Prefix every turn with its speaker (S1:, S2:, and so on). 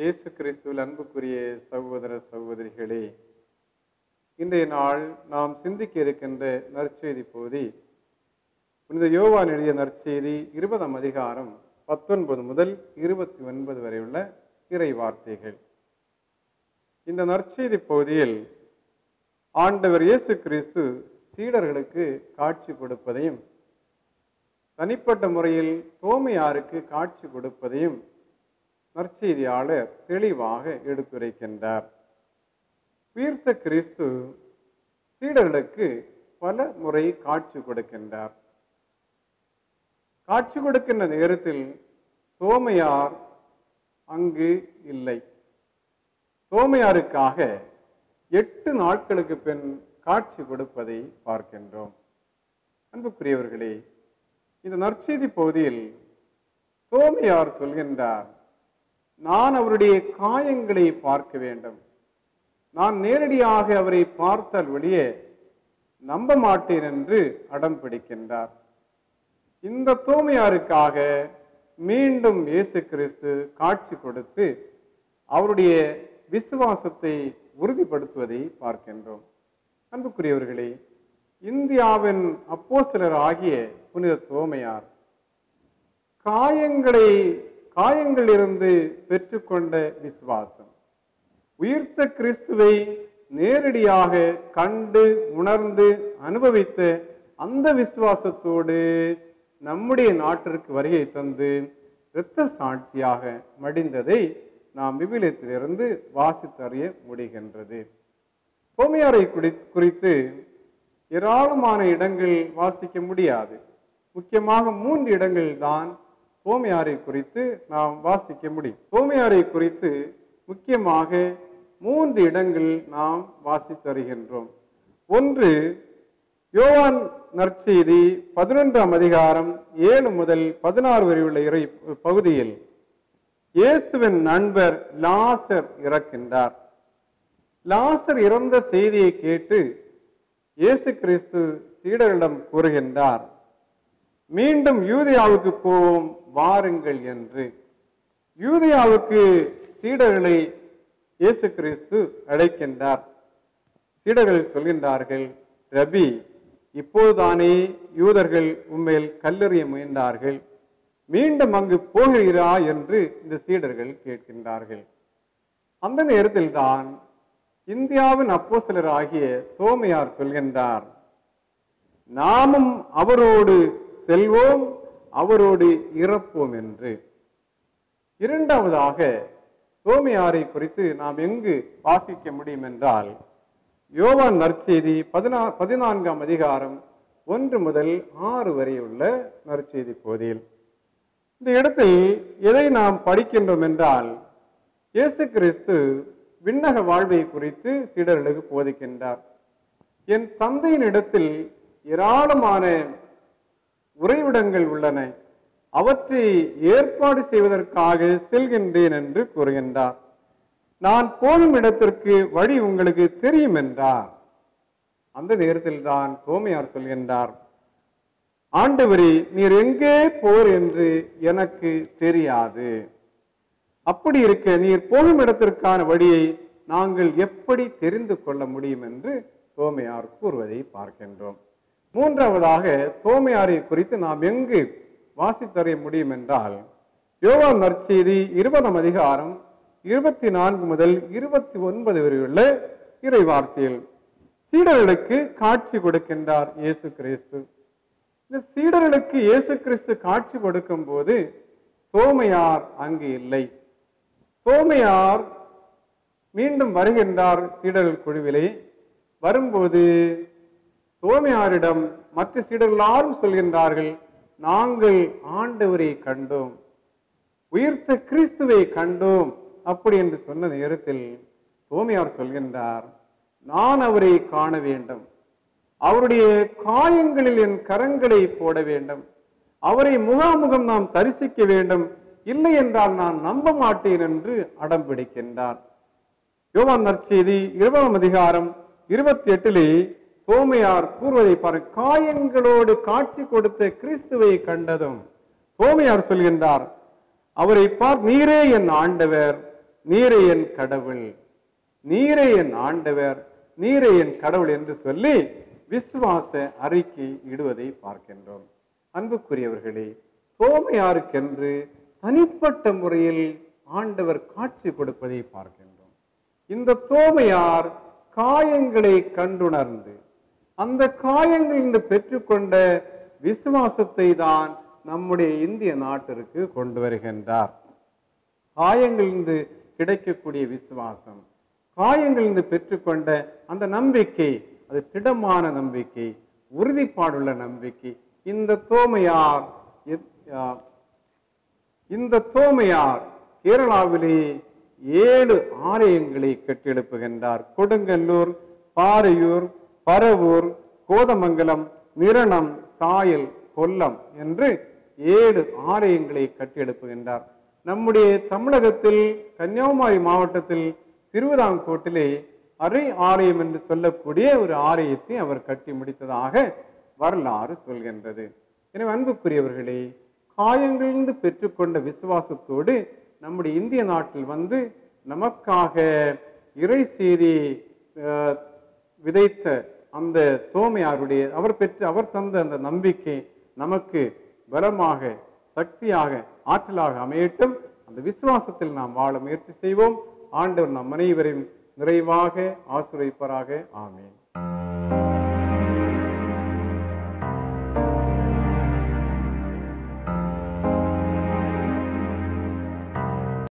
S1: இயேசு கிறிஸ்துவில் அன்புக்குரிய சகோதர சகோதரிகளே இன்றைய நாள் நாம் சிந்திக்க இருக்கின்ற நற்செய்தி பகுதி புனித யோவான் எழுதிய நற்செய்தி இருபதாம் அதிகாரம் பத்தொன்பது முதல் இருபத்தி ஒன்பது வரை உள்ள இறை வார்த்தைகள் இந்த நற்செய்தி பகுதியில் ஆண்டவர் இயேசு கிறிஸ்து சீடர்களுக்கு காட்சி கொடுப்பதையும் தனிப்பட்ட முறையில் தோமையாருக்கு காட்சி கொடுப்பதையும் நற்செய்தியாளர் தெளிவாக எடுத்துரைக்கின்றார் உயிர்த்த கிறிஸ்து சீடர்களுக்கு பல முறை காட்சி கொடுக்கின்றார் காட்சி கொடுக்கின்ற நேரத்தில் தோமையார் அங்கு இல்லை தோமையாருக்காக எட்டு நாட்களுக்கு பின் காட்சி கொடுப்பதை பார்க்கின்றோம் அன்புக்குரியவர்களே இந்த நற்செய்தி பகுதியில் தோமையார் சொல்கின்றார் நான் அவருடைய காயங்களை பார்க்க வேண்டும் நான் நேரடியாக அவரை பார்த்தால் வெளியே நம்ப மாட்டேன் என்று அடம் பிடிக்கின்றார் இந்த தோமையாருக்காக மீண்டும் இயேசு கிறிஸ்து காட்சி கொடுத்து அவருடைய விசுவாசத்தை உறுதிப்படுத்துவதை பார்க்கின்றோம் அன்புக்குரியவர்களே இந்தியாவின் அப்போஸ்தலர் ஆகிய புனித தோமையார் காயங்களை காயங்களிலிருந்து பெற்றுக்கொண்ட விசுவாசம் உயிர்த்த கிறிஸ்துவை நேரடியாக கண்டு உணர்ந்து அனுபவித்த அந்த விசுவாசத்தோடு நம்முடைய நாட்டிற்கு வருகை தந்து இரத்த சாட்சியாக மடிந்ததை நாம் விபிலியத்திலிருந்து வாசித்தறிய முடிகின்றது கோமையாரை குறித்து ஏராளமான இடங்கள் வாசிக்க முடியாது முக்கியமாக மூன்று இடங்கள் தான் கோமையாரை குறித்து நாம் வாசிக்க முடியும் கோமையாரை குறித்து முக்கியமாக மூன்று இடங்கள் நாம் வாசித்தருகின்றோம் ஒன்று யோவான் நற்செய்தி பதினொன்றாம் அதிகாரம் ஏழு முதல் பதினாறு வரை உள்ள இறை பகுதியில் இயேசுவின் நண்பர் லாசர் இறக்கின்றார் லாசர் இறந்த செய்தியை கேட்டு இயேசு கிறிஸ்து சீடர்களிடம் கூறுகின்றார் மீண்டும் யூதியாவுக்கு போவோம் வாருங்கள் என்று யூதியாவுக்கு சீடர்களை இயேசு கிறிஸ்து அழைக்கின்றார் சீடர்கள் சொல்கின்றார்கள் ரபி இப்போதுதானே யூதர்கள் உண்மையில் கல்லறிய முயன்றார்கள் மீண்டும் அங்கு போகிறீரா என்று இந்த சீடர்கள் கேட்கின்றார்கள் அந்த நேரத்தில் தான் இந்தியாவின் அப்போசலர் ஆகிய தோமையார் சொல்கின்றார் நாமும் அவரோடு செல்வோம் அவரோடு இறப்போம் என்று இரண்டாவதாக தோமையாரை குறித்து நாம் எங்கு வாசிக்க முடியும் என்றால் யோவான் நற்செய்தி பதினா பதினான்காம் அதிகாரம் ஒன்று முதல் ஆறு வரை உள்ள நற்செய்தி பகுதியில் இந்த இடத்தில் எதை நாம் படிக்கின்றோம் என்றால் இயேசு கிறிஸ்து விண்ணக வாழ்வை குறித்து சீடர்களுக்கு போதிக்கின்றார் என் தந்தையின் இடத்தில் ஏராளமான உறைவிடங்கள் உள்ளன அவற்றை ஏற்பாடு செய்வதற்காக செல்கின்றேன் என்று கூறுகின்றார் நான் போகும் இடத்திற்கு வழி உங்களுக்கு தெரியும் என்றார் அந்த நேரத்தில் தான் தோமையார் சொல்கின்றார் ஆண்டவரே நீர் எங்கே போர் என்று எனக்கு தெரியாது அப்படி இருக்க நீர் போகும் இடத்திற்கான வழியை நாங்கள் எப்படி தெரிந்து கொள்ள முடியும் என்று தோமையார் கூறுவதை பார்க்கின்றோம் மூன்றாவதாக தோமையாரை குறித்து நாம் எங்கு வாசித்தறிய முடியும் என்றால் யோகா நற்செய்தி இருபதாம் அதிகாரம் இருபத்தி நான்கு முதல் இருபத்தி ஒன்பது வரை உள்ள இறை வார்த்தையில் சீடர்களுக்கு காட்சி கொடுக்கின்றார் இயேசு கிறிஸ்து இந்த சீடர்களுக்கு இயேசு கிறிஸ்து காட்சி கொடுக்கும் போது தோமையார் அங்கு இல்லை தோமையார் மீண்டும் வருகின்றார் சீடர்கள் குழுவிலே வரும்போது தோமையாரிடம் மற்ற சீடர்கள் எல்லாரும் சொல்கின்றார்கள் நாங்கள் ஆண்டவரை கண்டோம் உயிர்த்த கிறிஸ்துவை கண்டோம் அப்படி என்று சொன்ன நேரத்தில் தோமையார் சொல்கின்றார் நான் அவரை காண வேண்டும் அவருடைய காயங்களில் என் கரங்களை போட வேண்டும் அவரை முகாமுகம் நாம் தரிசிக்க வேண்டும் இல்லை என்றால் நான் நம்ப மாட்டேன் என்று அடம் பிடிக்கின்றார் யோவான் நற்செய்தி இருபதாம் அதிகாரம் இருபத்தி எட்டிலே தோமையார் கூறுவதை பாரு காயங்களோடு காட்சி கொடுத்த கிறிஸ்துவை கண்டதும் தோமையார் சொல்கின்றார் அவரை பார் நீரே என் ஆண்டவர் நீரே என் கடவுள் நீரே என் ஆண்டவர் நீரே என் கடவுள் என்று சொல்லி விசுவாச அறிக்கை இடுவதை பார்க்கின்றோம் அன்புக்குரியவர்களே தோமையாருக்கென்று தனிப்பட்ட முறையில் ஆண்டவர் காட்சி கொடுப்பதை பார்க்கின்றோம் இந்த தோமையார் காயங்களை கண்டுணர்ந்து அந்த காயங்களிலிருந்து பெற்றுக்கொண்ட விசுவாசத்தை தான் நம்முடைய இந்திய நாட்டிற்கு கொண்டு வருகின்றார் காயங்களிலிருந்து கிடைக்கக்கூடிய விசுவாசம் காயங்களிலிருந்து பெற்றுக்கொண்ட அந்த நம்பிக்கை அது திடமான நம்பிக்கை உறுதிப்பாடுள்ள நம்பிக்கை இந்த தோமையார் எத்- ஆ, இந்த தோமையார் கேரளாவிலே ஏழு ஆலயங்களை கட்டியெழுப்புகின்றார் கொடுங்கல்லூர் பாறையூர் பரவூர் கோதமங்கலம் நிரணம் சாயல் கொல்லம் என்று ஏழு ஆலயங்களை கட்டியெழுப்புகின்றார் நம்முடைய தமிழகத்தில் கன்னியாகுமரி மாவட்டத்தில் திருவிதாங்கோட்டிலே அரை ஆலயம் என்று சொல்லக்கூடிய ஒரு ஆலயத்தை அவர் கட்டி முடித்ததாக வரலாறு சொல்கின்றது எனவே அன்புக்குரியவர்களே காயங்களிலிருந்து பெற்றுக்கொண்ட விசுவாசத்தோடு நம்முடைய இந்திய நாட்டில் வந்து நமக்காக இறை செய்தி அஹ், விதைத்த அந்த தோமையாருடைய அவர் பெற்ற அவர் தந்த அந்த நம்பிக்கை நமக்கு பலமாக சக்தியாக ஆற்றலாக அமையட்டும் அந்த விசுவாசத்தில் நாம் வாழ முயற்சி செய்வோம் ஆண்டவர் நம் அனைவரையும் நிறைவாக ஆசிரியப்பாராக ஆமீன்